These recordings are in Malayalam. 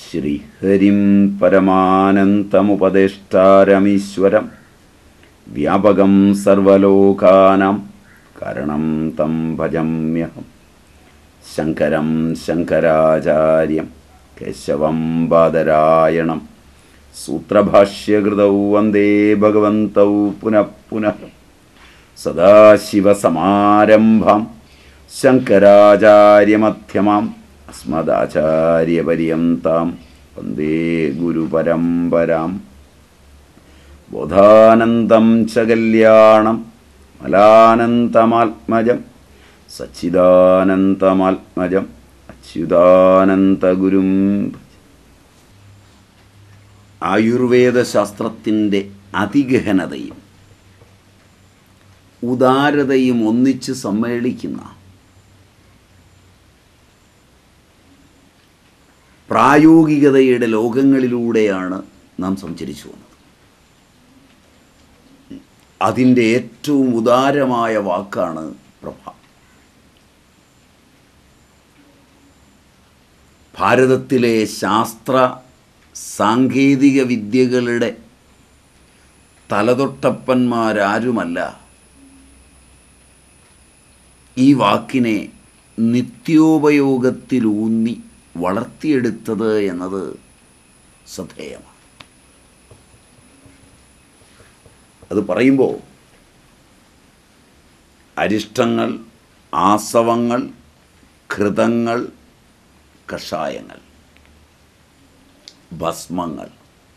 ശ്രീഹരിം പരമാനന്തമുപദേഷ്ടാരമീശ്വരം വ്യാപകം സർവലോകാനാം കാരണം തം ഭജമ്യഹം ശങ്കരം ശങ്കരാചാര്യം കേശവം ബാദരായണം സൂത്രഭാഷ്യകൃതൗ വന്ദേ ഭഗവന്തൗ പുനഃ പുനഃ സദാശിവസമാരംഭം ശങ്കരാചാര്യമധ്യമാം അസ്മദാചാര്യപര്യന്താം വന്ദേ ഗുരുപരമ്പരാം ബോധാനന്ദം ച കല്യാണം മലാനന്തമാത്മജം സച്ചിദാനന്ദമാത്മജം അച്യുതാനന്ദഗുരും ആയുർവേദ ശാസ്ത്രത്തിൻ്റെ അതിഗഹനതയും ഉദാരതയും ഒന്നിച്ച് സമ്മേളിക്കുന്ന പ്രായോഗികതയുടെ ലോകങ്ങളിലൂടെയാണ് നാം സഞ്ചരിച്ചു വന്നത് അതിൻ്റെ ഏറ്റവും ഉദാരമായ വാക്കാണ് പ്രഭ ഭാരതത്തിലെ ശാസ്ത്ര സാങ്കേതിക വിദ്യകളുടെ തലതൊട്ടപ്പന്മാരാരുമല്ല ഈ വാക്കിനെ നിത്യോപയോഗത്തിലൂന്നി വളർത്തിയെടുത്തത് എന്നത് ശ്രദ്ധേയമാണ് അത് പറയുമ്പോൾ അരിഷ്ടങ്ങൾ ആസവങ്ങൾ ഘൃതങ്ങൾ കഷായങ്ങൾ ഭസ്മങ്ങൾ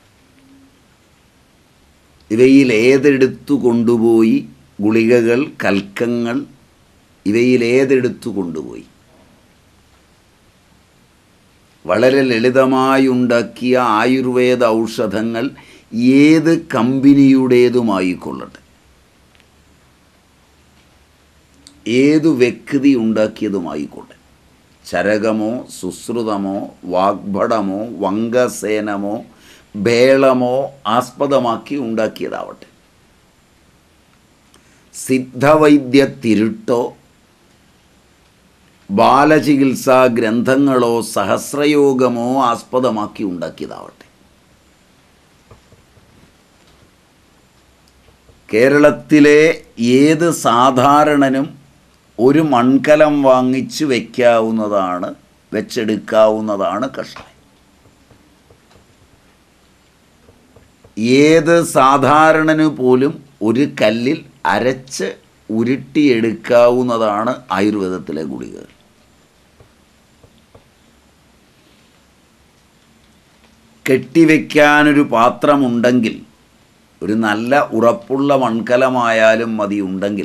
ഇവയിൽ ഏതെടുത്തു കൊണ്ടുപോയി ഗുളികകൾ കൽക്കങ്ങൾ ഇവയിൽ ഏതെടുത്തു കൊണ്ടുപോയി വളരെ ലളിതമായി ഉണ്ടാക്കിയ ആയുർവേദ ഔഷധങ്ങൾ ഏത് കമ്പനിയുടേതുമായിക്കൊള്ളട്ടെ ഏതു വ്യക്തി ഉണ്ടാക്കിയതുമായിക്കൊള്ളട്ടെ ചരകമോ സുശ്രുതമോ വാഗ്ഭടമോ വങ്കസേനമോ ബേളമോ ആസ്പദമാക്കി ഉണ്ടാക്കിയതാവട്ടെ സിദ്ധവൈദ്യ തിരുട്ടോ ബാലചികിത്സാ ഗ്രന്ഥങ്ങളോ സഹസ്രയോഗമോ ആസ്പദമാക്കി ഉണ്ടാക്കിയതാവട്ടെ കേരളത്തിലെ ഏത് സാധാരണനും ഒരു മൺകലം വാങ്ങിച്ച് വയ്ക്കാവുന്നതാണ് വെച്ചെടുക്കാവുന്നതാണ് കഷായം ഏത് സാധാരണന് പോലും ഒരു കല്ലിൽ അരച്ച് ഉരുട്ടിയെടുക്കാവുന്നതാണ് ആയുർവേദത്തിലെ ഗുളികകൾ കെട്ടിവെക്കാനൊരു പാത്രമുണ്ടെങ്കിൽ ഒരു നല്ല ഉറപ്പുള്ള മൺകലമായാലും മതി ഉണ്ടെങ്കിൽ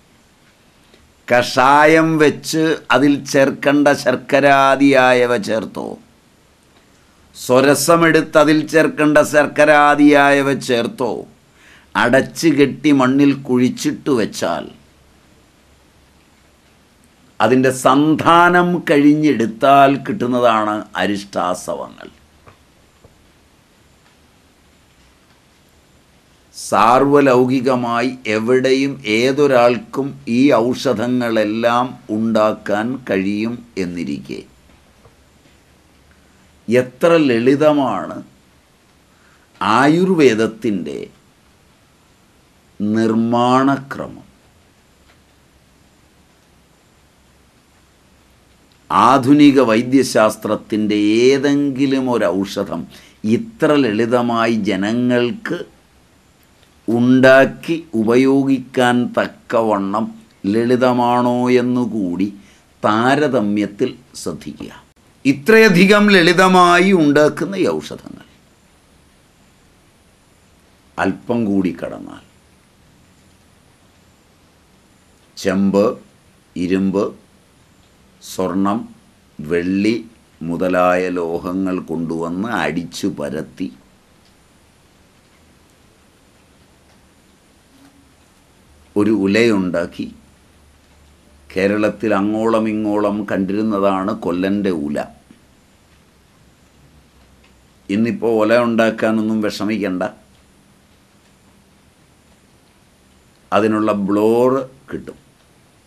കഷായം വെച്ച് അതിൽ ചേർക്കേണ്ട ശർക്കരാദിയായവ ചേർത്തോ സ്വരസമെടുത്ത് അതിൽ ചേർക്കേണ്ട ശർക്കരാദിയായവ ചേർത്തോ അടച്ച് കെട്ടി മണ്ണിൽ കുഴിച്ചിട്ട് വെച്ചാൽ അതിൻ്റെ സന്ധാനം കഴിഞ്ഞെടുത്താൽ കിട്ടുന്നതാണ് അരിഷ്ടാസവങ്ങൾ സാർവലൗകികമായി എവിടെയും ഏതൊരാൾക്കും ഈ ഔഷധങ്ങളെല്ലാം ഉണ്ടാക്കാൻ കഴിയും എന്നിരിക്കെ എത്ര ലളിതമാണ് ആയുർവേദത്തിൻ്റെ നിർമ്മാണക്രമം ആധുനിക വൈദ്യശാസ്ത്രത്തിൻ്റെ ഏതെങ്കിലും ഒരു ഔഷധം ഇത്ര ലളിതമായി ജനങ്ങൾക്ക് ഉണ്ടാക്കി ഉപയോഗിക്കാൻ തക്കവണ്ണം ലളിതമാണോ എന്നുകൂടി താരതമ്യത്തിൽ ശ്രദ്ധിക്കുക ഇത്രയധികം ലളിതമായി ഉണ്ടാക്കുന്ന ഈ ഔഷധങ്ങൾ അല്പം കൂടി കടന്നാൽ ചെമ്പ് ഇരുമ്പ് സ്വർണം വെള്ളി മുതലായ ലോഹങ്ങൾ കൊണ്ടുവന്ന് അടിച്ചു പരത്തി ഒരു ഉലയുണ്ടാക്കി കേരളത്തിൽ അങ്ങോളം ഇങ്ങോളം കണ്ടിരുന്നതാണ് കൊല്ലൻ്റെ ഉല ഇന്നിപ്പോൾ ഒല ഉണ്ടാക്കാനൊന്നും വിഷമിക്കണ്ട അതിനുള്ള ബ്ലോറ് കിട്ടും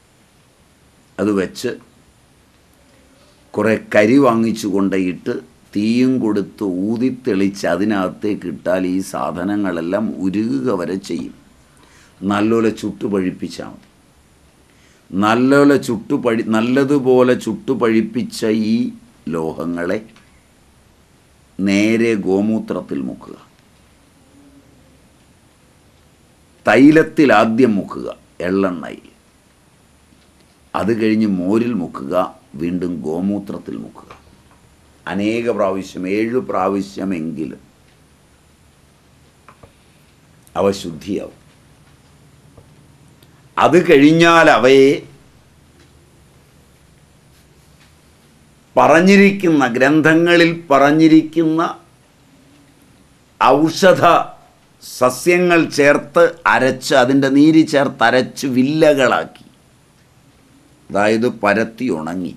അത് വെച്ച് കുറേ കരി വാങ്ങിച്ചു കൊണ്ടുപോയിട്ട് തീയും കൊടുത്ത് ഊതിത്തെളിച്ച് അതിനകത്തേക്ക് ഇട്ടാൽ ഈ സാധനങ്ങളെല്ലാം ഉരുകുക വരെ ചെയ്യും നല്ലപോലെ ചുട്ടുപഴിപ്പിച്ചാൽ മതി നല്ലപോലെ ചുട്ടുപഴി നല്ലതുപോലെ ചുട്ടുപഴിപ്പിച്ച ഈ ലോഹങ്ങളെ നേരെ ഗോമൂത്രത്തിൽ മുക്കുക തൈലത്തിൽ ആദ്യം മുക്കുക എള്ളെണ്ണയിൽ അത് കഴിഞ്ഞ് മോരിൽ മുക്കുക വീണ്ടും ഗോമൂത്രത്തിൽ മുക്കുക അനേക പ്രാവശ്യം ഏഴ് പ്രാവശ്യമെങ്കിലും അവ ശുദ്ധിയാവും അത് കഴിഞ്ഞാൽ അവയെ പറഞ്ഞിരിക്കുന്ന ഗ്രന്ഥങ്ങളിൽ പറഞ്ഞിരിക്കുന്ന ഔഷധ സസ്യങ്ങൾ ചേർത്ത് അരച്ച് അതിൻ്റെ നീര് ചേർത്ത് അരച്ച് വില്ലകളാക്കി അതായത് പരത്തി ഉണങ്ങി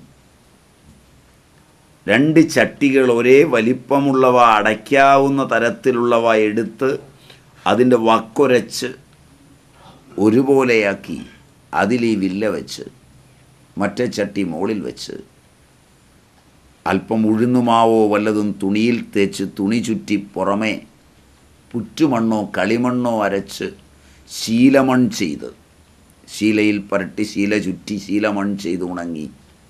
രണ്ട് ചട്ടികൾ ഒരേ വലിപ്പമുള്ളവ അടയ്ക്കാവുന്ന തരത്തിലുള്ളവ എടുത്ത് അതിൻ്റെ വക്കുരച്ച് ഒരുപോലെയാക്കി അതിൽ ഈ വില്ല വെച്ച് മറ്റേ ചട്ടി മുകളിൽ വെച്ച് അല്പം ഉഴുന്നുമാവോ വല്ലതും തുണിയിൽ തേച്ച് തുണി ചുറ്റി പുറമേ പുറ്റുമണ്ണോ കളിമണ്ണോ അരച്ച് ശീലമൺ ചെയ്ത് ശീലയിൽ പരട്ടി ശീല ചുറ്റി ശീലമൺ ചെയ്ത് ഉണങ്ങി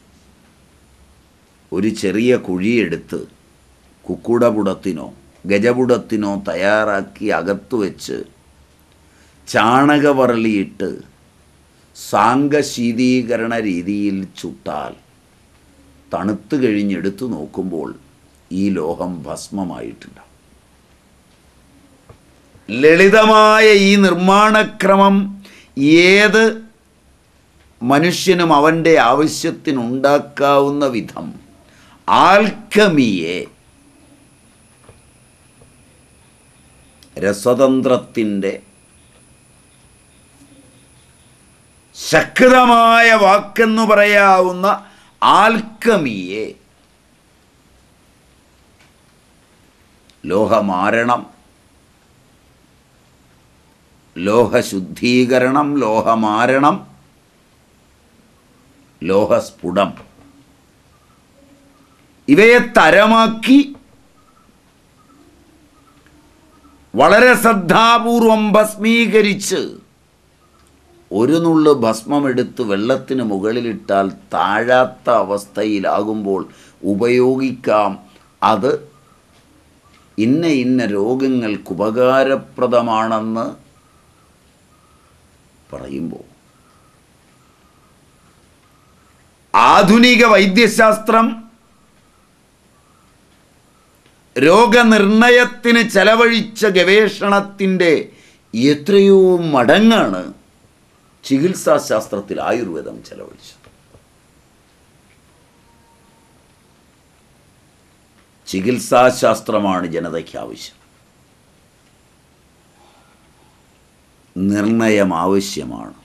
ഒരു ചെറിയ കുഴിയെടുത്ത് കുക്കുടപുടത്തിനോ ഗജപുടത്തിനോ തയ്യാറാക്കി അകത്തു വെച്ച് ചാണകവറളിയിട്ട് സാങ്കശീതീകരണ രീതിയിൽ ചുട്ടാൽ തണുത്ത് കഴിഞ്ഞെടുത്തു നോക്കുമ്പോൾ ഈ ലോഹം ഭസ്മമായിട്ടുണ്ടാവും ലളിതമായ ഈ നിർമ്മാണക്രമം ഏത് മനുഷ്യനും അവൻ്റെ ആവശ്യത്തിനുണ്ടാക്കാവുന്ന വിധം ആൽക്കമിയെ രസതന്ത്രത്തിൻ്റെ ശക്തമായ വാക്കെന്ന് പറയാവുന്ന ആൽക്കമിയെ ലോഹമാരണം ലോഹശുദ്ധീകരണം ലോഹമാരണം ലോഹസ്ഫുടം ഇവയെ തരമാക്കി വളരെ ശ്രദ്ധാപൂർവം ഭസ്മീകരിച്ച് ഒരു നുള്ള് ഭസ്മമെടുത്ത് വെള്ളത്തിന് മുകളിലിട്ടാൽ താഴാത്ത അവസ്ഥയിലാകുമ്പോൾ ഉപയോഗിക്കാം അത് ഇന്ന ഇന്ന രോഗങ്ങൾക്ക് ഉപകാരപ്രദമാണെന്ന് പറയുമ്പോൾ ആധുനിക വൈദ്യശാസ്ത്രം രോഗനിർണയത്തിന് ചെലവഴിച്ച ഗവേഷണത്തിൻ്റെ എത്രയോ മടങ്ങാണ് ചികിത്സാശാസ്ത്രത്തിൽ ആയുർവേദം ചെലവഴിച്ചത് ചികിത്സാശാസ്ത്രമാണ് ജനതയ്ക്ക് ആവശ്യം നിർണയം ആവശ്യമാണ്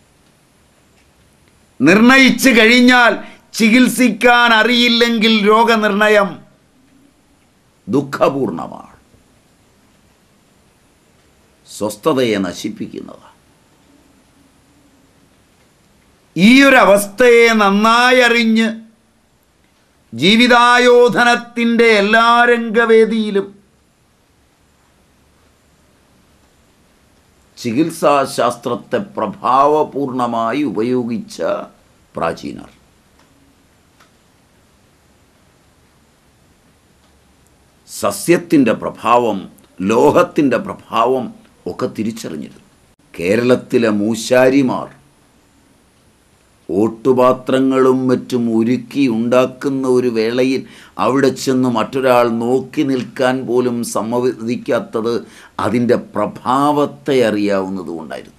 നിർണയിച്ചു കഴിഞ്ഞാൽ ചികിത്സിക്കാൻ അറിയില്ലെങ്കിൽ രോഗനിർണയം ദുഃഖപൂർണമാണ് സ്വസ്ഥതയെ നശിപ്പിക്കുന്നതാണ് ഈ ഒരു അവസ്ഥയെ നന്നായി അറിഞ്ഞ് ജീവിതായോധനത്തിൻ്റെ എല്ലാ രംഗവേദിയിലും ചികിത്സാശാസ്ത്രത്തെ പ്രഭാവപൂർണമായി ഉപയോഗിച്ച പ്രാചീനർ സസ്യത്തിൻ്റെ പ്രഭാവം ലോഹത്തിൻ്റെ പ്രഭാവം ഒക്കെ തിരിച്ചറിഞ്ഞിരുന്നു കേരളത്തിലെ മൂശാരിമാർ ഓട്ടുപാത്രങ്ങളും മറ്റും ഉരുക്കി ഉണ്ടാക്കുന്ന ഒരു വേളയിൽ അവിടെ ചെന്ന് മറ്റൊരാൾ നോക്കി നിൽക്കാൻ പോലും സമ്മതിക്കാത്തത് അതിൻ്റെ പ്രഭാവത്തെ അറിയാവുന്നത് കൊണ്ടായിരുന്നു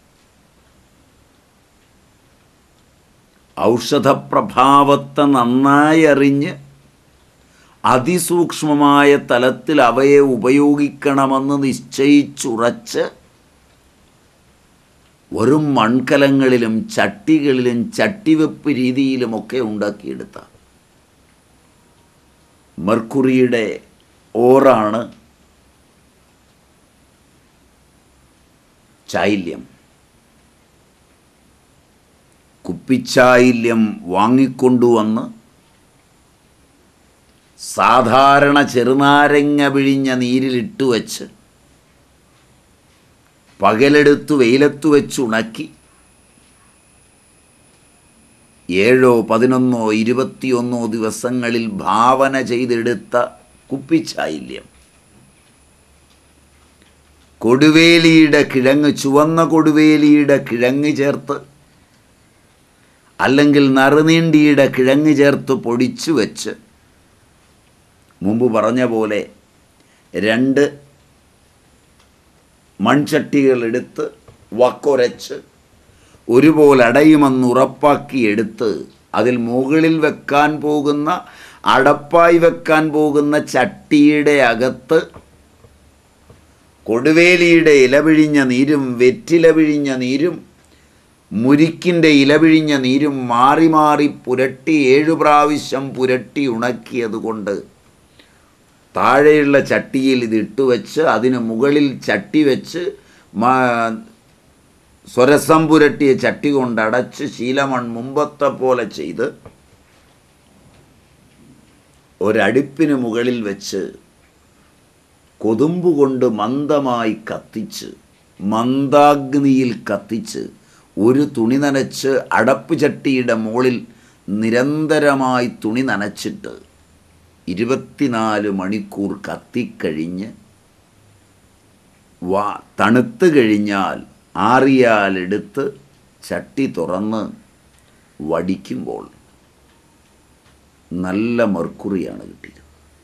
ഔഷധപ്രഭാവത്തെ നന്നായി അറിഞ്ഞ് അതിസൂക്ഷ്മമായ തലത്തിൽ അവയെ ഉപയോഗിക്കണമെന്ന് നിശ്ചയിച്ചുറച്ച് വെറും മൺകലങ്ങളിലും ചട്ടികളിലും ചട്ടിവെപ്പ് രീതിയിലുമൊക്കെ ഉണ്ടാക്കിയെടുത്ത മെർക്കുറിയുടെ ഓറാണ് ചായില്യം കുപ്പിച്ചായില്യം വാങ്ങിക്കൊണ്ടുവന്ന് സാധാരണ ചെറുനാരങ്ങ പിഴിഞ്ഞ നീരിലിട്ട് വച്ച് പകലെടുത്ത് വെയിലത്ത് വെച്ച് ഉണക്കി ഏഴോ പതിനൊന്നോ ഇരുപത്തിയൊന്നോ ദിവസങ്ങളിൽ ഭാവന ചെയ്തെടുത്ത കുപ്പിച്ചായില്യം കൊടുവേലിയുടെ കിഴങ്ങ് ചുവന്ന കൊടുവേലിയുടെ കിഴങ്ങ് ചേർത്ത് അല്ലെങ്കിൽ നറുനീണ്ടിയുടെ കിഴങ്ങ് ചേർത്ത് പൊടിച്ചു വെച്ച് മുമ്പ് പറഞ്ഞ പോലെ രണ്ട് മൺചട്ടികൾ എടുത്ത് വക്കൊരച്ച് ഒരുപോലെ അടയുമെന്ന് ഉറപ്പാക്കി എടുത്ത് അതിൽ മുകളിൽ വെക്കാൻ പോകുന്ന അടപ്പായി വെക്കാൻ പോകുന്ന ചട്ടിയുടെ അകത്ത് കൊടുവേലിയുടെ ഇലപിഴിഞ്ഞ നീരും വെറ്റില പിഴിഞ്ഞ നീരും മുരിക്കിൻ്റെ ഇലപിഴിഞ്ഞ നീരും മാറി മാറി പുരട്ടി ഏഴു പ്രാവശ്യം പുരട്ടി ഉണക്കിയത് കൊണ്ട് താഴെയുള്ള ചട്ടിയിൽ ഇത് ഇട്ട് വെച്ച് അതിന് മുകളിൽ ചട്ടി വെച്ച് മാ- സ്വരസം പുരട്ടിയ ചട്ടി കൊണ്ട് അടച്ച് ശീലമൺ മുമ്പത്തെ പോലെ ചെയ്ത് ഒരടുപ്പിന് മുകളിൽ വെച്ച് കൊതുമ്പ് കൊണ്ട് മന്ദമായി കത്തിച്ച് മന്ദാഗ്നിയിൽ കത്തിച്ച് ഒരു തുണി നനച്ച് അടപ്പ് ചട്ടിയുടെ മുകളിൽ നിരന്തരമായി തുണി നനച്ചിട്ട് ഇരുപത്തിനാല് മണിക്കൂർ കത്തിക്കഴിഞ്ഞ് വാ തണുത്ത് കഴിഞ്ഞാൽ ആറിയാലെടുത്ത് ചട്ടി തുറന്ന് വടിക്കുമ്പോൾ നല്ല മെർക്കുറിയാണ് കിട്ടിയത്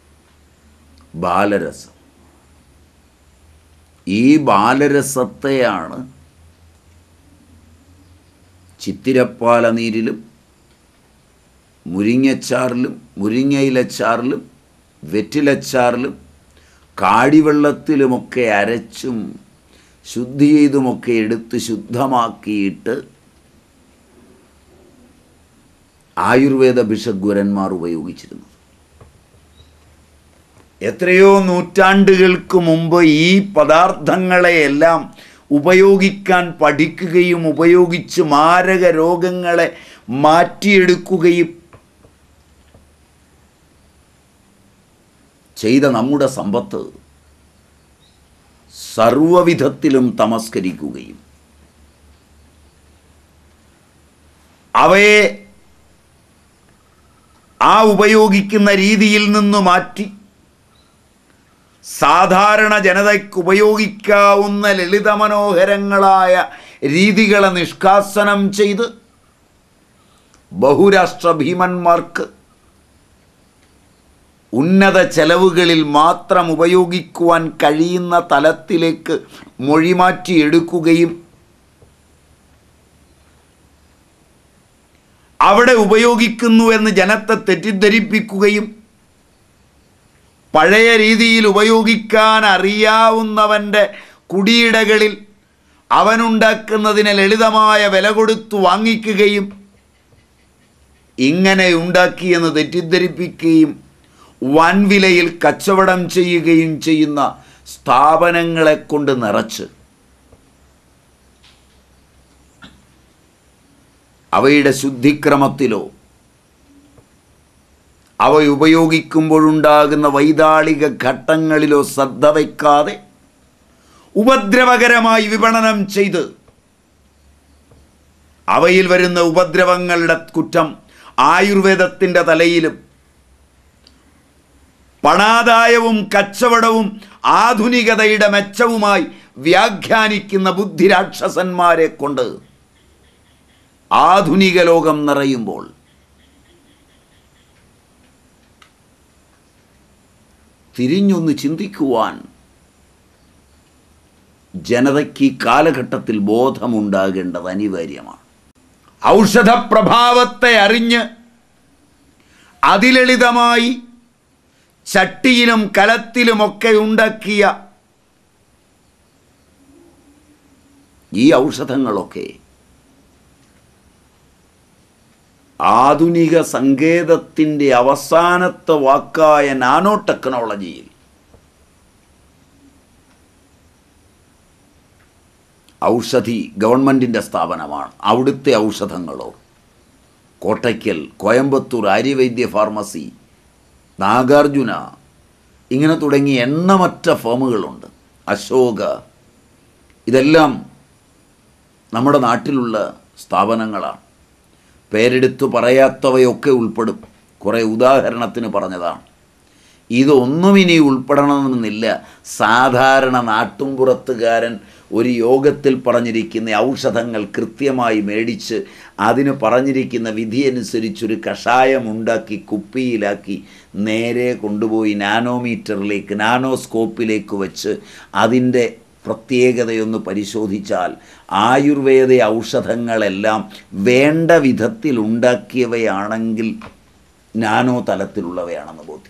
ബാലരസം ഈ ബാലരസത്തെയാണ് ചിത്തിരപ്പാല നീരിലും മുരിങ്ങച്ചാറിലും മുരിങ്ങയിലച്ചാറിലും വെറ്റിലച്ചാറിലും കാടിവെള്ളത്തിലുമൊക്കെ അരച്ചും ശുദ്ധി ചെയ്തുമൊക്കെ എടുത്ത് ശുദ്ധമാക്കിയിട്ട് ആയുർവേദ ഭിഷഗ്വരന്മാർ ഉപയോഗിച്ചിരുന്നത് എത്രയോ നൂറ്റാണ്ടുകൾക്ക് മുമ്പ് ഈ പദാർത്ഥങ്ങളെയെല്ലാം ഉപയോഗിക്കാൻ പഠിക്കുകയും ഉപയോഗിച്ച് മാരക രോഗങ്ങളെ മാറ്റിയെടുക്കുകയും ചെയ്ത നമ്മുടെ സമ്പത്ത് സർവവിധത്തിലും തമസ്കരിക്കുകയും അവയെ ആ ഉപയോഗിക്കുന്ന രീതിയിൽ നിന്ന് മാറ്റി സാധാരണ ജനതയ്ക്ക് ഉപയോഗിക്കാവുന്ന ലളിതമനോഹരങ്ങളായ രീതികളെ നിഷ്കാസനം ചെയ്ത് ബഹുരാഷ്ട്ര ഭീമന്മാർക്ക് ഉന്നത ചെലവുകളിൽ മാത്രം ഉപയോഗിക്കുവാൻ കഴിയുന്ന തലത്തിലേക്ക് മൊഴിമാറ്റി എടുക്കുകയും അവിടെ ഉപയോഗിക്കുന്നു എന്ന് ജനത്തെ തെറ്റിദ്ധരിപ്പിക്കുകയും പഴയ രീതിയിൽ ഉപയോഗിക്കാൻ അറിയാവുന്നവൻ്റെ കുടിയിടകളിൽ അവനുണ്ടാക്കുന്നതിന് ലളിതമായ വില കൊടുത്തു വാങ്ങിക്കുകയും ഇങ്ങനെ ഉണ്ടാക്കിയെന്ന് തെറ്റിദ്ധരിപ്പിക്കുകയും വൻവിലയിൽ കച്ചവടം ചെയ്യുകയും ചെയ്യുന്ന സ്ഥാപനങ്ങളെ കൊണ്ട് നിറച്ച് അവയുടെ ശുദ്ധിക്രമത്തിലോ അവ ഉപയോഗിക്കുമ്പോഴുണ്ടാകുന്ന വൈതാളിക ഘട്ടങ്ങളിലോ ശ്രദ്ധ വയ്ക്കാതെ ഉപദ്രവകരമായി വിപണനം ചെയ്ത് അവയിൽ വരുന്ന ഉപദ്രവങ്ങളുടെ കുറ്റം ആയുർവേദത്തിൻ്റെ തലയിലും പണാദായവും കച്ചവടവും ആധുനികതയുടെ മെച്ചവുമായി വ്യാഖ്യാനിക്കുന്ന ബുദ്ധിരാക്ഷസന്മാരെ കൊണ്ട് ആധുനിക ലോകം നിറയുമ്പോൾ തിരിഞ്ഞൊന്ന് ചിന്തിക്കുവാൻ ജനതയ്ക്ക് ഈ കാലഘട്ടത്തിൽ ബോധമുണ്ടാകേണ്ടത് അനിവാര്യമാണ് ഔഷധപ്രഭാവത്തെ അറിഞ്ഞ് അതിലളിതമായി ചട്ടിയിലും കലത്തിലുമൊക്കെ ഉണ്ടാക്കിയ ഈ ഔഷധങ്ങളൊക്കെ ആധുനിക സങ്കേതത്തിൻ്റെ അവസാനത്തെ വാക്കായ നാനോ ടെക്നോളജിയിൽ ഔഷധി ഗവൺമെൻറ്റിൻ്റെ സ്ഥാപനമാണ് അവിടുത്തെ ഔഷധങ്ങളോ കോട്ടയ്ക്കൽ കോയമ്പത്തൂർ ആര്യവൈദ്യ ഫാർമസി നാഗാർജുന ഇങ്ങനെ തുടങ്ങി എണ്ണമറ്റ ഫേമുകളുണ്ട് അശോക ഇതെല്ലാം നമ്മുടെ നാട്ടിലുള്ള സ്ഥാപനങ്ങളാണ് പേരെടുത്തു പറയാത്തവയൊക്കെ ഉൾപ്പെടും കുറേ ഉദാഹരണത്തിന് പറഞ്ഞതാണ് ഇതൊന്നും ഇനി ഉൾപ്പെടണമെന്നില്ല സാധാരണ നാട്ടുംപുറത്തുകാരൻ ഒരു യോഗത്തിൽ പറഞ്ഞിരിക്കുന്ന ഔഷധങ്ങൾ കൃത്യമായി മേടിച്ച് അതിന് പറഞ്ഞിരിക്കുന്ന വിധിയനുസരിച്ചൊരു കഷായം ഉണ്ടാക്കി കുപ്പിയിലാക്കി നേരെ കൊണ്ടുപോയി നാനോമീറ്ററിലേക്ക് നാനോസ്കോപ്പിലേക്ക് വെച്ച് അതിൻ്റെ പ്രത്യേകതയൊന്ന് പരിശോധിച്ചാൽ ആയുർവേദ ഔഷധങ്ങളെല്ലാം വേണ്ട വിധത്തിൽ ഉണ്ടാക്കിയവയാണെങ്കിൽ നാനോ തലത്തിലുള്ളവയാണെന്ന് ബോധ്യം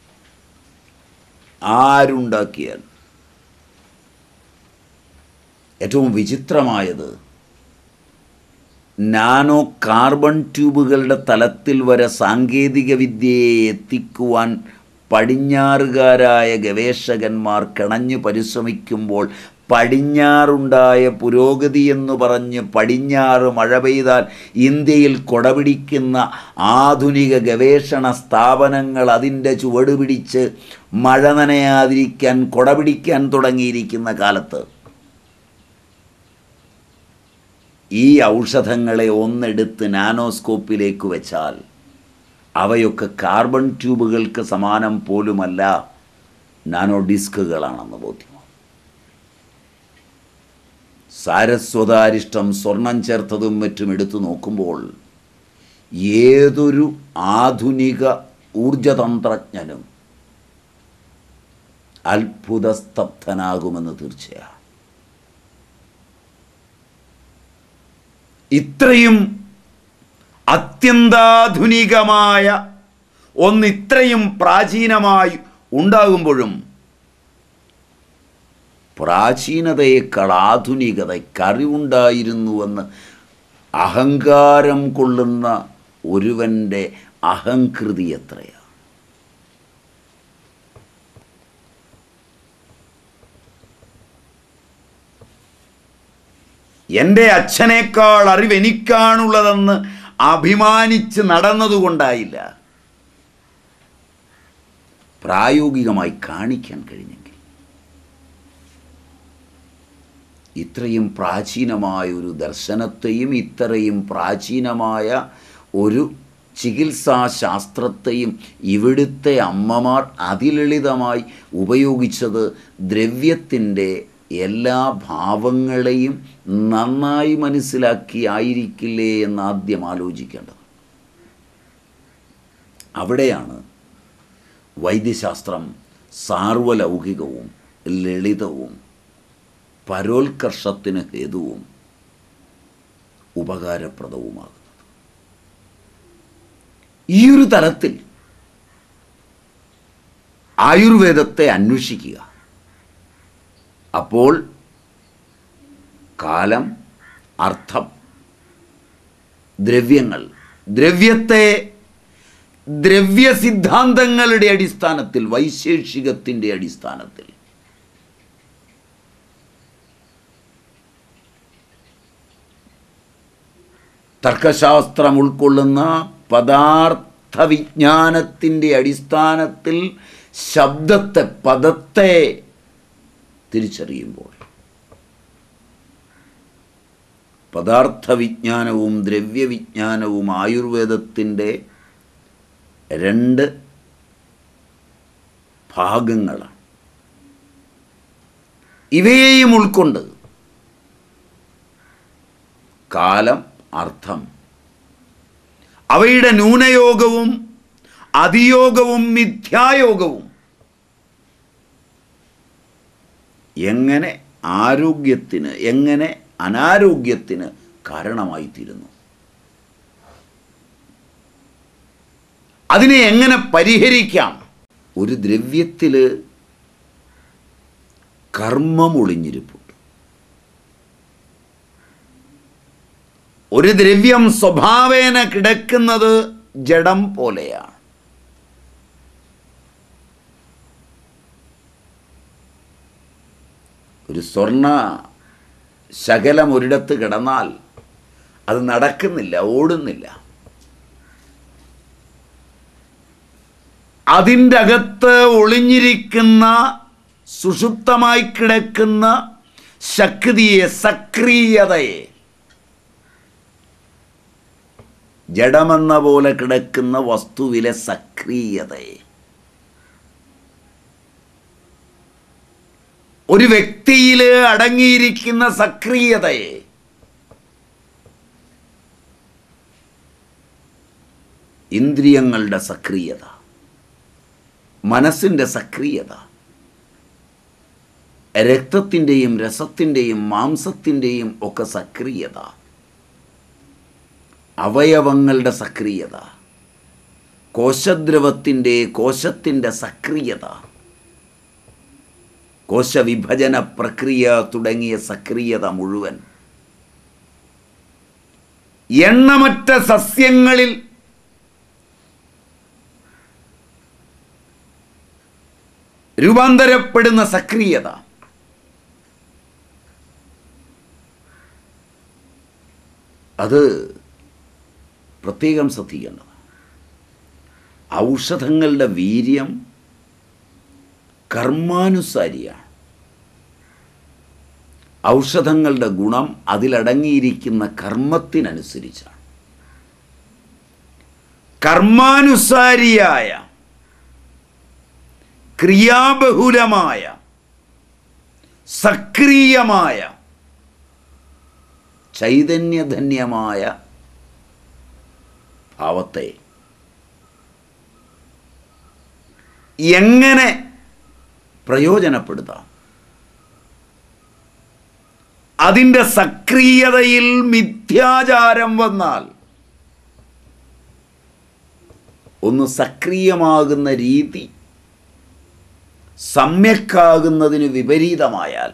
ആരുണ്ടാക്കിയാൽ ഏറ്റവും വിചിത്രമായത് നാനോ കാർബൺ ട്യൂബുകളുടെ തലത്തിൽ വരെ സാങ്കേതിക വിദ്യയെ എത്തിക്കുവാൻ പടിഞ്ഞാറുകാരായ ഗവേഷകന്മാർ കിണഞ്ഞു പരിശ്രമിക്കുമ്പോൾ പടിഞ്ഞാറുണ്ടായ പുരോഗതി എന്ന് പറഞ്ഞ് പടിഞ്ഞാറ് മഴ പെയ്താൽ ഇന്ത്യയിൽ കൊടപിടിക്കുന്ന ആധുനിക ഗവേഷണ സ്ഥാപനങ്ങൾ അതിൻ്റെ ചുവട് പിടിച്ച് മഴ നനയാതിരിക്കാൻ കൊടപിടിക്കാൻ തുടങ്ങിയിരിക്കുന്ന കാലത്ത് ഈ ഔഷധങ്ങളെ ഒന്നെടുത്ത് നാനോസ്കോപ്പിലേക്ക് വെച്ചാൽ അവയൊക്കെ കാർബൺ ട്യൂബുകൾക്ക് സമാനം പോലുമല്ല നാനോ ഡിസ്കുകളാണെന്ന് ബോധ്യമാണ് സാരസ്വതാരിഷ്ടം സ്വർണം ചേർത്തതും മറ്റും എടുത്തു നോക്കുമ്പോൾ ഏതൊരു ആധുനിക ഊർജതന്ത്രജ്ഞനും അത്ഭുതസ്തബ്ധനാകുമെന്ന് തീർച്ചയാണ് ഇത്രയും അത്യന്താധുനികമായ ഒന്ന് ഇത്രയും പ്രാചീനമായി ഉണ്ടാകുമ്പോഴും പ്രാചീനതയേക്കാൾ ആധുനികതയ്ക്ക് അറിവുണ്ടായിരുന്നുവെന്ന് അഹങ്കാരം കൊള്ളുന്ന ഒരുവൻ്റെ അഹങ്കൃതി എത്രയാണ് എൻ്റെ അച്ഛനേക്കാൾ അറിവ് എനിക്കാണുള്ളതെന്ന് അഭിമാനിച്ച് നടന്നതുകൊണ്ടായില്ല പ്രായോഗികമായി കാണിക്കാൻ കഴിഞ്ഞെങ്കിൽ ഇത്രയും പ്രാചീനമായ ഒരു ദർശനത്തെയും ഇത്രയും പ്രാചീനമായ ഒരു ചികിത്സാശാസ്ത്രത്തെയും ഇവിടുത്തെ അമ്മമാർ അതിലളിതമായി ഉപയോഗിച്ചത് ദ്രവ്യത്തിൻ്റെ എല്ലാ ഭാവങ്ങളെയും നന്നായി മനസ്സിലാക്കി ആയിരിക്കില്ലേ എന്ന് ആദ്യം ആലോചിക്കേണ്ടത് അവിടെയാണ് വൈദ്യശാസ്ത്രം സാർവലൗകികവും ലളിതവും പരോത്കർഷത്തിന് ഹേതുവും ഉപകാരപ്രദവുമാകുന്നത് ഈ ഒരു തലത്തിൽ ആയുർവേദത്തെ അന്വേഷിക്കുക അപ്പോൾ കാലം അർത്ഥം ദ്രവ്യങ്ങൾ ദ്രവ്യത്തെ ദ്രവ്യ സിദ്ധാന്തങ്ങളുടെ അടിസ്ഥാനത്തിൽ വൈശേഷികത്തിൻ്റെ അടിസ്ഥാനത്തിൽ തർക്കശാസ്ത്രം ഉൾക്കൊള്ളുന്ന പദാർത്ഥ വിജ്ഞാനത്തിൻ്റെ അടിസ്ഥാനത്തിൽ ശബ്ദത്തെ പദത്തെ തിരിച്ചറിയുമ്പോൾ പദാർത്ഥ വിജ്ഞാനവും ദ്രവ്യവിജ്ഞാനവും ആയുർവേദത്തിൻ്റെ രണ്ട് ഭാഗങ്ങളാണ് ഇവയെയും ഉൾക്കൊണ്ട് കാലം അർത്ഥം അവയുടെ ന്യൂനയോഗവും അതിയോഗവും മിഥ്യായോഗവും എങ്ങനെ ആരോഗ്യത്തിന് എങ്ങനെ അനാരോഗ്യത്തിന് കാരണമായിത്തീരുന്നു അതിനെ എങ്ങനെ പരിഹരിക്കാം ഒരു ദ്രവ്യത്തിൽ കർമ്മം ഒളിഞ്ഞിരിപ്പുണ്ട് ഒരു ദ്രവ്യം സ്വഭാവേന കിടക്കുന്നത് ജഡം പോലെയാണ് ഒരു സ്വർണ്ണ ശകലം ഒരിടത്ത് കിടന്നാൽ അത് നടക്കുന്നില്ല ഓടുന്നില്ല അതിൻ്റെ അകത്ത് ഒളിഞ്ഞിരിക്കുന്ന സുഷുപ്തമായി കിടക്കുന്ന ശക്തിയെ സക്രിയതയെ ജഡമെന്ന പോലെ കിടക്കുന്ന വസ്തുവിലെ സക്രിയതയെ ഒരു വ്യക്തിയിൽ അടങ്ങിയിരിക്കുന്ന സക്രിയതയെ ഇന്ദ്രിയങ്ങളുടെ സക്രിയത മനസ്സിൻ്റെ സക്രിയത രക്തത്തിൻ്റെയും രസത്തിൻ്റെയും മാംസത്തിൻ്റെയും ഒക്കെ സക്രിയത അവയവങ്ങളുടെ സക്രിയത കോശദ്രവത്തിൻ്റെ കോശത്തിൻ്റെ സക്രിയത കോശവിഭജന പ്രക്രിയ തുടങ്ങിയ സക്രിയത മുഴുവൻ എണ്ണമറ്റ സസ്യങ്ങളിൽ രൂപാന്തരപ്പെടുന്ന സക്രിയത അത് പ്രത്യേകം ശ്രദ്ധിക്കേണ്ടത് ഔഷധങ്ങളുടെ വീര്യം കർമാനുസാരിയാണ് ഔഷധങ്ങളുടെ ഗുണം അതിലടങ്ങിയിരിക്കുന്ന കർമ്മത്തിനനുസരിച്ചാണ് കർമാനുസാരിയായ ക്രിയാബഹുലമായ സക്രിയമായ ചൈതന്യധന്യമായ ഭാവത്തെ എങ്ങനെ പ്രയോജനപ്പെടുത്താം അതിൻ്റെ സക്രിയതയിൽ മിഥ്യാചാരം വന്നാൽ ഒന്ന് സക്രിയമാകുന്ന രീതി സമ്യക്കാകുന്നതിന് വിപരീതമായാൽ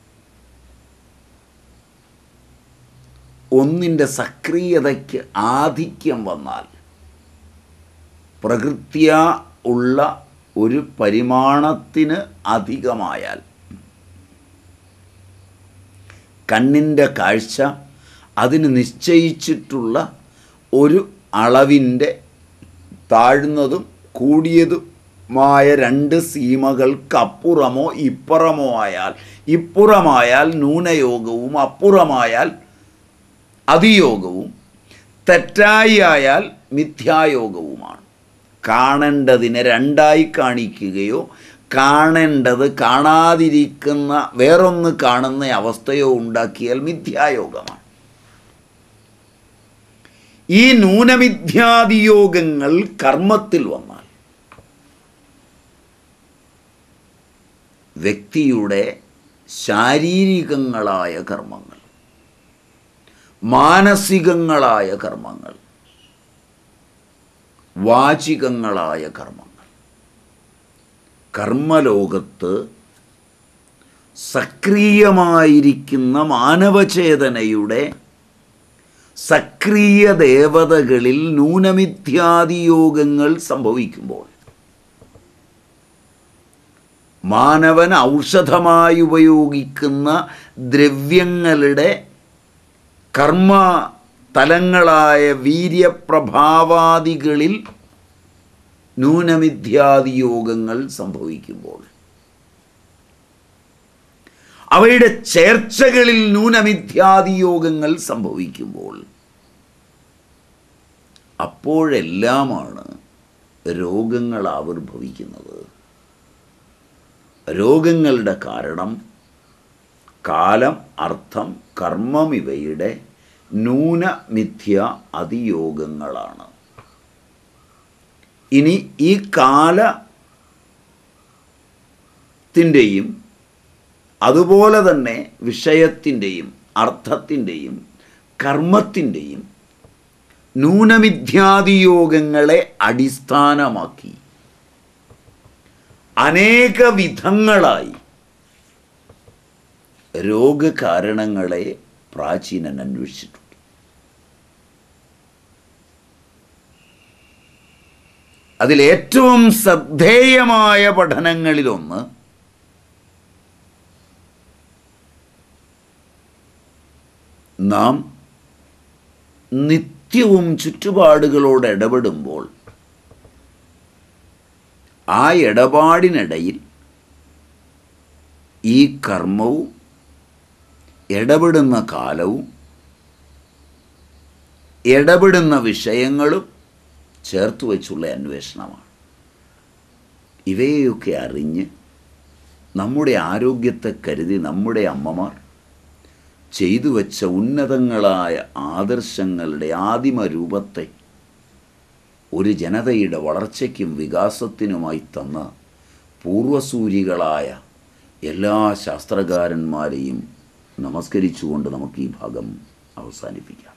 ഒന്നിൻ്റെ സക്രിയതയ്ക്ക് ആധിക്യം വന്നാൽ പ്രകൃത്യ ഉള്ള ഒരു പരിമാണത്തിന് അധികമായാൽ കണ്ണിൻ്റെ കാഴ്ച അതിന് നിശ്ചയിച്ചിട്ടുള്ള ഒരു അളവിൻ്റെ താഴ്ന്നതും കൂടിയതുമായ രണ്ട് സീമകൾക്കപ്പുറമോ ഇപ്പുറമോ ആയാൽ ഇപ്പുറമായാൽ ന്യൂനയോഗവും അപ്പുറമായാൽ അതിയോഗവും തെറ്റായി ആയാൽ മിഥ്യായോഗവുമാണ് കാണേണ്ടതിനെ രണ്ടായി കാണിക്കുകയോ കാണേണ്ടത് കാണാതിരിക്കുന്ന വേറൊന്ന് കാണുന്ന അവസ്ഥയോ ഉണ്ടാക്കിയാൽ മിഥ്യായോഗമാണ് ഈ ന്യൂനമിഥ്യാദിയോഗങ്ങൾ കർമ്മത്തിൽ വന്നാൽ വ്യക്തിയുടെ ശാരീരികങ്ങളായ കർമ്മങ്ങൾ മാനസികങ്ങളായ കർമ്മങ്ങൾ വാചികങ്ങളായ കർമ്മങ്ങൾ കർമ്മലോകത്ത് സക്രിയമായിരിക്കുന്ന മാനവചേതനയുടെ സക്രിയ ദേവതകളിൽ ന്യൂനമിഥ്യാദിയോഗങ്ങൾ സംഭവിക്കുമ്പോൾ മാനവൻ ഔഷധമായി ഉപയോഗിക്കുന്ന ദ്രവ്യങ്ങളുടെ കർമ്മ തലങ്ങളായ വീര്യപ്രഭാവാദികളിൽ ന്യൂനമിഥ്യാദിയോഗങ്ങൾ സംഭവിക്കുമ്പോൾ അവയുടെ ചേർച്ചകളിൽ ന്യൂനമിഥ്യാദിയോഗങ്ങൾ സംഭവിക്കുമ്പോൾ അപ്പോഴെല്ലാമാണ് രോഗങ്ങൾ ആവിർഭവിക്കുന്നത് രോഗങ്ങളുടെ കാരണം കാലം അർത്ഥം കർമ്മം ഇവയുടെ ന്യൂനമിഥ്യ അതിയോഗങ്ങളാണ് ഇനി ഈ കാലത്തിൻ്റെയും അതുപോലെ തന്നെ വിഷയത്തിൻ്റെയും അർത്ഥത്തിൻ്റെയും കർമ്മത്തിൻ്റെയും ന്യൂനമിഥ്യാദിയോഗങ്ങളെ അടിസ്ഥാനമാക്കി അനേക വിധങ്ങളായി രോഗകാരണങ്ങളെ പ്രാചീനൻ അന്വേഷിച്ചിട്ടുണ്ട് അതിലേറ്റവും ശ്രദ്ധേയമായ പഠനങ്ങളിലൊന്ന് നാം നിത്യവും ചുറ്റുപാടുകളോട് ഇടപെടുമ്പോൾ ആ ഇടപാടിനിടയിൽ ഈ കർമ്മവും ഇടപെടുന്ന കാലവും ഇടപെടുന്ന വിഷയങ്ങളും ചേർത്ത് വെച്ചുള്ള അന്വേഷണമാണ് ഇവയൊക്കെ അറിഞ്ഞ് നമ്മുടെ ആരോഗ്യത്തെ കരുതി നമ്മുടെ അമ്മമാർ ചെയ്തു വെച്ച ഉന്നതങ്ങളായ ആദർശങ്ങളുടെ ആദിമ രൂപത്തെ ഒരു ജനതയുടെ വളർച്ചയ്ക്കും വികാസത്തിനുമായി തന്ന പൂർവസൂരികളായ എല്ലാ ശാസ്ത്രകാരന്മാരെയും നമസ്കരിച്ചുകൊണ്ട് നമുക്ക് ഈ ഭാഗം അവസാനിപ്പിക്കാം